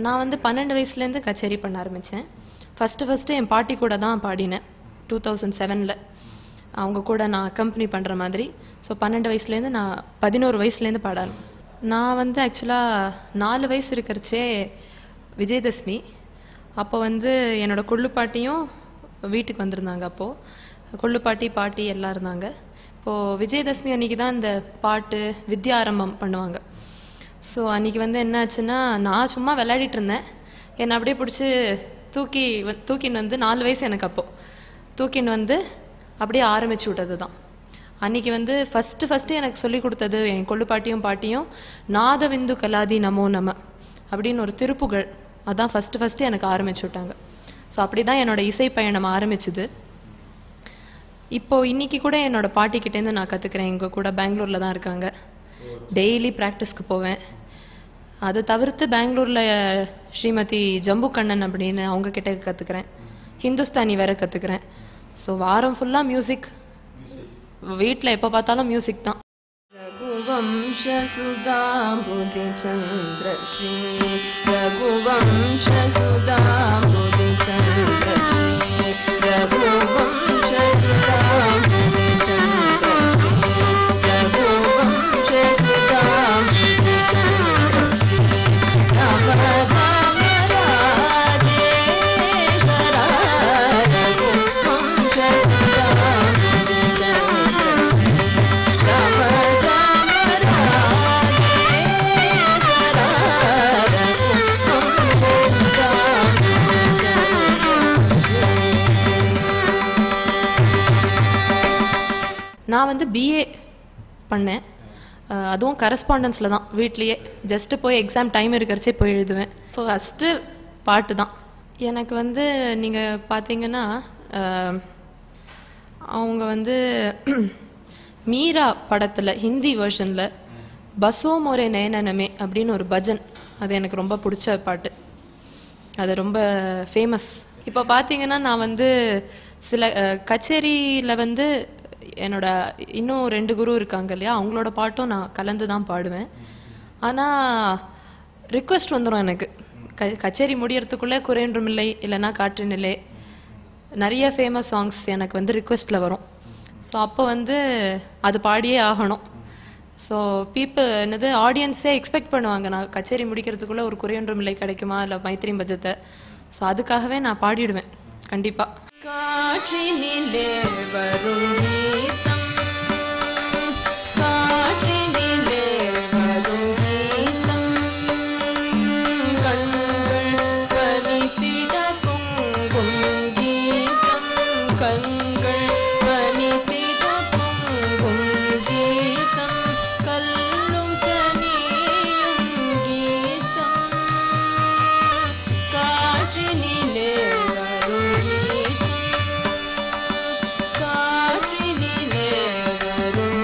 நான் வந்து பன்னெண்டு வயசுலேருந்து கச்சேரி பண்ண ஆரம்பித்தேன் ஃபஸ்ட்டு ஃபஸ்ட்டு என் பாட்டி கூட தான் பாடினேன் டூ தௌசண்ட் செவனில் அவங்க கூட நான் அக்கம்பெனி பண்ணுற மாதிரி ஸோ பன்னெண்டு வயசுலேருந்து நான் பதினோரு வயசுலேருந்து பாடாను நான் வந்து ஆக்சுவலாக நாலு வயசு இருக்கிறச்சே விஜயதசமி அப்போ வந்து என்னோட கொள்ளு பாட்டியும் வீட்டுக்கு வந்திருந்தாங்க அப்போது கொள்ளு பாட்டி பாட்டி எல்லாம் இருந்தாங்க இப்போது விஜயதசமி அன்னைக்கு தான் இந்த பாட்டு வித்யா ஆரம்பம் பண்ணுவாங்க ஸோ அன்றைக்கி வந்து என்ன ஆச்சுன்னா நான் சும்மா விளையாடிட்டு இருந்தேன் என்னை அப்படியே பிடிச்சி தூக்கி வ- தூக்கின்னு வந்து நாலு வயசு எனக்கு அப்போது தூக்கின்னு வந்து அப்படியே ஆரம்பிச்சு விட்டது தான் அன்றைக்கி வந்து ஃபஸ்ட்டு ஃபஸ்ட்டு எனக்கு சொல்லி கொடுத்தது என் கொள்ளு பாட்டியும் பாட்டியும் நாதவிந்து கலாதி நமோ நம அப்படின்னு ஒரு திருப்புகழ் அதான் ஃபஸ்ட்டு ஃபஸ்ட்டு எனக்கு ஆரம்பிச்சு விட்டாங்க ஸோ அப்படி தான் என்னோட இசை பயணம் ஆரம்பிச்சுது இப்போ இன்னைக்கு கூட என்னோட பாட்டிக்கிட்டேருந்து நான் கற்றுக்கிறேன் எங்கள் கூட பெங்களூரில் தான் இருக்காங்க டெய்லி ப்ராக்டிஸ்க்கு போவேன் அதை தவிர்த்து பெங்களூரில் ஸ்ரீமதி ஜம்பு கண்ணன் அப்படின்னு அவங்க கிட்ட கற்றுக்கிறேன் ஹிந்துஸ்தானி வேற கற்றுக்கிறேன் ஸோ வாரம் ஃபுல்லாக மியூசிக் வீட்டில் எப்போ பார்த்தாலும் மியூசிக் தான் रघुवंशसुधाम्बुधिचन्द्र श्री रघुवंशसुधाम्बुधिचन्द्र श्री रघुवंशसुधाम्बुधिचन्द्र श्री रघुवंशसुधाम्बुधिचन्द्र श्री राम राम राजेश्वर रघुवंशसुधाम्बुधिचन्द्र श्री राम राम நான் வந்து பிஏ பண்ணேன் அஹ் அதுவும் கரஸ்பாண்டன்ஸில் தான் வீட்லேயே ஜஸ்ட்டு போய் எக்ஸாம் டைம் இருக்கிறச்சே போய் எழுதுவேன் ஸோ ஃபஸ்ட்டு பாட்டு தான் எனக்கு வந்து நீங்கள் பார்த்தீங்கன்னா அஹ், அவங்க வந்து மீரா படத்தில் ஹிந்தி வெர்ஷனில் பசோ மொரே நயனனமே அப்படின்னு ஒரு பஜன் அது எனக்கு ரொம்ப பிடிச்ச பாட்டு அது ரொம்ப ஃபேமஸ் இப்போ பார்த்தீங்கன்னா நான் வந்து சில கச்சேரியில் வந்து என்னோட இன்னும் ரெண்டு குரு இருக்காங்க இல்லையா அவங்களோட பாட்டும் நான் கலந்து தான் பாடுவேன் ஆனால் ரிக்வெஸ்ட் வந்துடும் எனக்கு க கச்சேரி முடியறதுக்குள்ளே குறையொன்றும் இல்லை இல்லைன்னா காற்றினிலே நிறைய ஃபேமஸ் சாங்ஸ் எனக்கு வந்து ரிக்வெஸ்ட்டில் வரும் ஸோ அப்போ வந்து அது பாடியே ஆகணும் ஸோ பீப்புள் என்னது ஆடியன்ஸே எக்ஸ்பெக்ட் பண்ணுவாங்க நான் கச்சேரி முடிக்கிறதுக்குள்ளே ஒரு குறையொன்றும் இல்லை கிடைக்குமா இல்லை மைத்திரி பட்ஜத்தை ஸோ அதுக்காகவே நான் பாடிடுவேன் கண்டிப்பாக காற்றினிலே வரும் கீதம் காற்றினிலே வரும் கீதம் கண்கள் பனித்திட பொங்கும் கீதம் கண்கள் பனித்திட பொங்கும் கீதம் கல்லும் கனியும் கீதம் காற்றினிலே வரும் கீதம் காற்றினிலே வரும்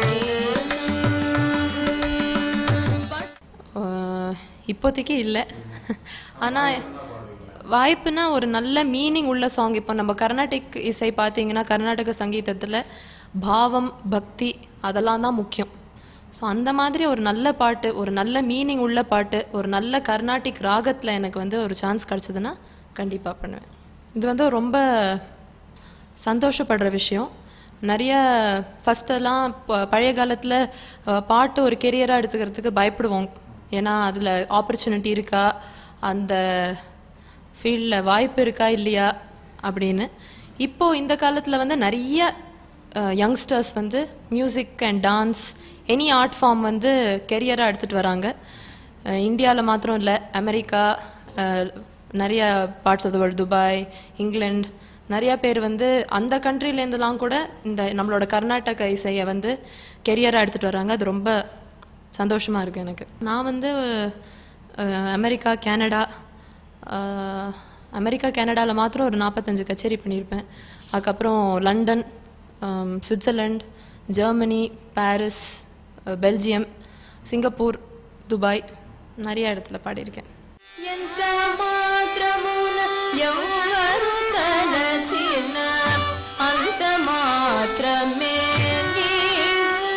கீதம் ஆஹ் இப்போதைக்கு இல்லை ஆனால் வாய்ப்புனா ஒரு நல்ல மீனிங் உள்ள சாங் இப்போ நம்ம கர்நாடிக் இசை பார்த்தீங்கன்னா கர்நாடக சங்கீதத்தில் பாவம் பக்தி அதெல்லாம் தான் முக்கியம் ஸோ அந்த மாதிரி ஒரு நல்ல பாட்டு ஒரு நல்ல மீனிங் உள்ள பாட்டு ஒரு நல்ல கர்நாடிக் ராகத்தில் எனக்கு வந்து ஒரு சான்ஸ் கிடச்சதுன்னா கண்டிப்பாக பண்ணுவேன் இது வந்து ரொம்ப சந்தோஷப்படுற விஷயம் நிறைய ஃபஸ்ட்டெல்லாம் ப- பழைய காலத்தில் பாட்டு ஒரு கெரியராக எடுத்துக்கிறதுக்கு பயப்படுவோம் ஏன்னா அதில் ஆப்பர்ச்சுனிட்டி இருக்கா அந்த ஃபீல்டில் வாய்ப்பு இருக்கா இல்லையா அப்படின்னு இப்போது இந்த காலத்தில் வந்து நிறைய யங்ஸ்டர்ஸ் வந்து music and dance any art form வந்து கெரியராக எடுத்துகிட்டு வராங்க இந்தியாவில் மாத்திரம் இல்லை அமெரிக்கா அஹ், நிறைய parts of the world Dubai England நிறைய பேர் வந்து அந்த கண்ட்ரிலேருந்துலாம் கூட இந்த நம்மளோட கர்நாடக இசையை வந்து கெரியராக எடுத்துகிட்டு வராங்க அது ரொம்ப சந்தோஷமாக இருக்குது எனக்கு நான் வந்து uh, America Canada uh, America கனடாவில் மாத்திரம் ஒரு நாற்பத்தஞ்சு கச்சேரி பண்ணியிருப்பேன் அதுக்கப்புறம் London um, Switzerland Germany Paris uh, Belgium Singapore Dubai நிறைய இடத்துல பாடியிருக்கேன் ఎంత మాత్రమున ఎవరు తలచిన అంత మాత్రమే నీవు.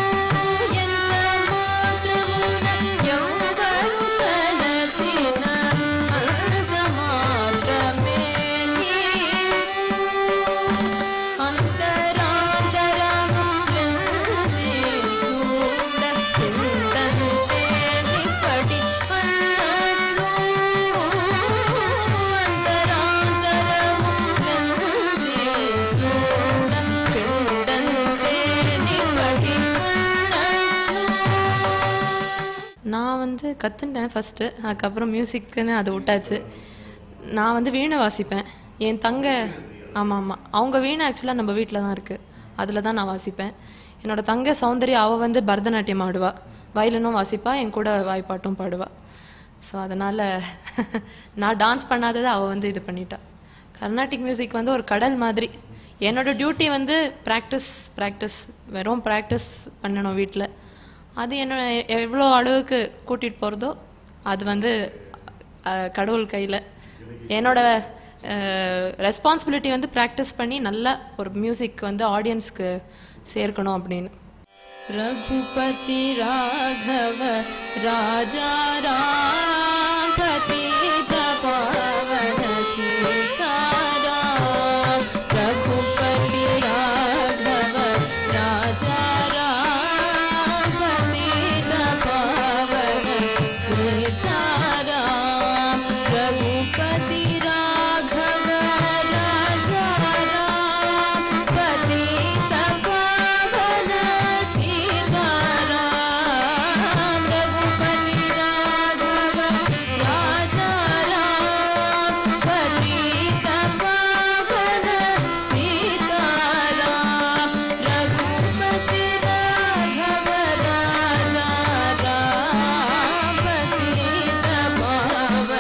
ఎంత మాత్రమున ఎవరు తలచిన நான் வந்து கற்றுட்டேன் ஃபஸ்ட்டு அதுக்கப்புறம் மியூசிக்குன்னு அதை விட்டாச்சு நான் வந்து வீணை வாசிப்பேன் என் தங்க ஆமாம் ஆமாம் அவங்க வீணை ஆக்சுவலாக நம்ம வீட்டில் தான் இருக்குது அதில் தான் நான் வாசிப்பேன் என்னோட தங்க சௌந்தர்யா அவள் வந்து பரதநாட்டியம் ஆடுவா வயலினும் வாசிப்பா என் கூட வாய்ப்பாட்டும் பாடுவா ஸோ அதனால் நான் டான்ஸ் பண்ணாததை அவள் வந்து இது பண்ணிட்டா கர்நாடிக் மியூசிக் வந்து ஒரு கடல் மாதிரி என்னோட டியூட்டி வந்து ப்ராக்டிஸ் ப்ராக்டிஸ் வெறும் ப்ராக்டிஸ் பண்ணணும் வீட்டில் அது என்ன எவ்வளோ அளவுக்கு கூட்டிகிட்டு போகிறதோ அது வந்து அஹ், கடவுள் கையில் என்னோட ரெஸ்பான்சிபிலிட்டி வந்து ப்ராக்டிஸ் பண்ணி நல்லா ஒரு மியூசிக் வந்து ஆடியன்ஸ்க்கு சேர்க்கணும் அப்படின்னு रघुपति राघव राजा रामपति पावन सीताराम रघुपति राघव राजा रामपति पावन सीताराम रघुपति राघव राजा रामपति पावन सीताराम रघुपति राघव राजा रामपति पावन सीताराम रघुपति राघव राजा रामपति पावन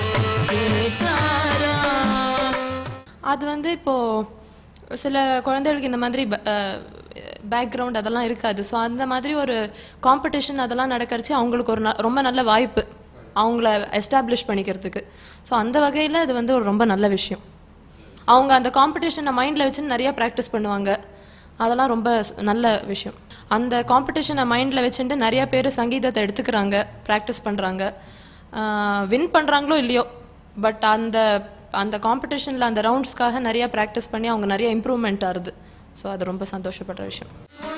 सीताराम அது வந்து இப்போது சில குழந்தைகளுக்கு இந்த மாதிரி பேக்ரவுண்ட் அதெல்லாம் இருக்காது ஸோ அந்த மாதிரி ஒரு காம்படிஷன் அதெல்லாம் நடக்கறச்சு அவங்களுக்கு ஒரு ந- ரொம்ப நல்ல வாய்ப்பு அவங்கள எஸ்டாப்ளிஷ் பண்ணிக்கிறதுக்கு ஸோ அந்த வகையில் அது வந்து ஒரு ரொம்ப நல்ல விஷயம் அவங்க அந்த காம்படிஷனை மைண்டில் வச்சு நிறைய ப்ராக்டிஸ் பண்ணுவாங்க அதெல்லாம் ரொம்ப ஸ்- நல்ல விஷயம் அந்த காம்படிஷனை மைண்டில் வச்சுட்டு நிறைய பேர் சங்கீதத்தை எடுத்துக்கிறாங்க ப்ராக்டிஸ் பண்ணுறாங்க வின் பண்ணுறாங்களோ இல்லையோ பட் அந்த அந்த காம்படிஷனில் அந்த ரவுண்ட்ஸ்க்காக நிறைய ப்ராக்டிஸ் பண்ணி அவங்க நிறைய இம்ப்ரூவ்மெண்ட் ஆகுது ஸோ அது ரொம்ப சந்தோஷப்படுற விஷயம்